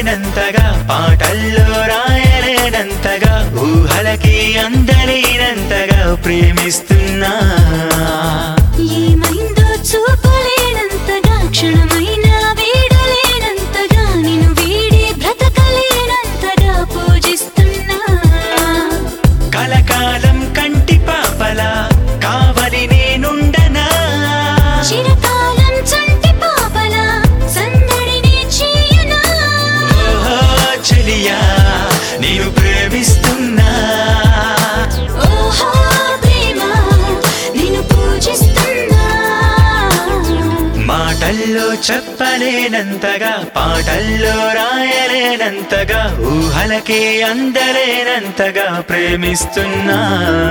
చెప్పలేనంతగా పాటల్లో రాయలేనంతగా ఊహలకి అందలేనంతగా ప్రేమిస్తున్నా ఏమైందో చూపలేనంతగా క్షణమైన వీడలేనంతగా నిన్ను వీడి బ్రతకలేనంతగా పూజిస్తున్నా కలకాలం కంటి పాపలా కావలి నేనుండనా చిరకాలం చంటి పాపల సందడిని చేయనా ఓహో చెలియా నేను ప్రేమిస్తున్నా ఓహో ప్రేమ నిన్ను పూజిస్తున్నా మాటల్లో చెప్పలేనంతగా పాటల్లో రాయలేనంతగా ఊహలకే అందలేనంతగా ప్రేమిస్తున్నా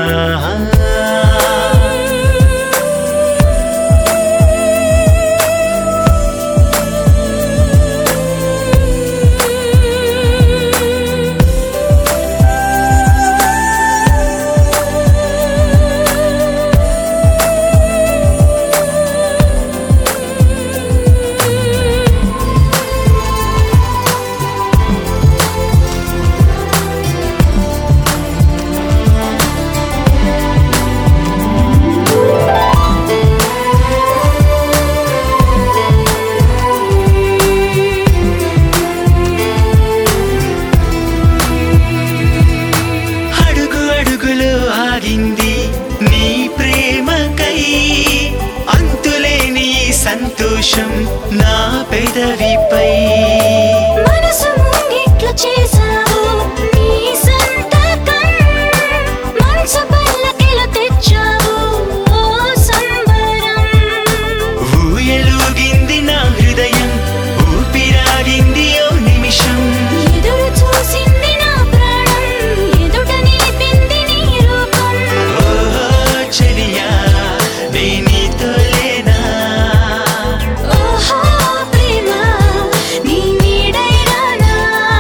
అడుగు అడుగులో ఆగింది నీ ప్రేమకై అంతులేని ఈ సంతోషం నా పెదవిపై మనసు ముంగిట్ల చేసావు నీ సంతకం మనసు పల్లకిలో తెచ్చావు ఓ సంబరం ఊయలుగింది నా హృదయం ఊపిరాగింది ఓ నిమిషం ఎదురు చూసింది నా ప్రాణం ఎదుట నిలిపింది నీ రూపం ఓహో చెలియా నే నీతో లేనా ఓహో ప్రేమ నీ నీడై రానా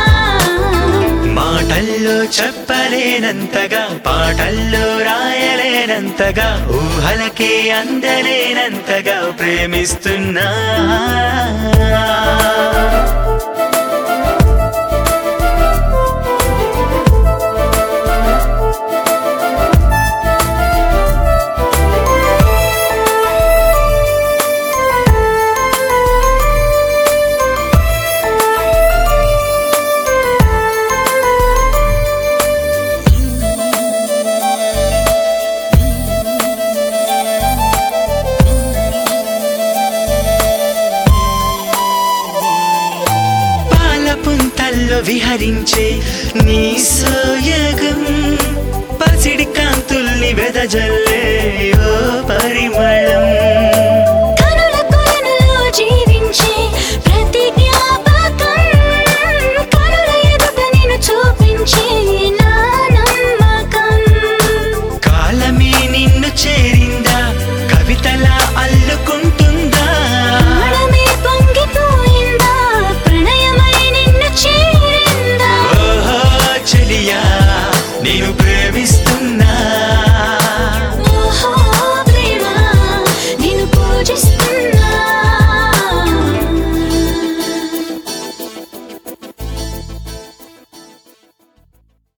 మాటల్లో చెప్పలేనంతగా పాటల్లో రాయలేనంతగా ఊహలకే అందలేనంతగా ప్రేమిస్తున్నా పాల పుంతల్లో విహరించే నీ సోయగం పసిడి కాంతుల్ని వెదజల్లే ఓ పరిమళం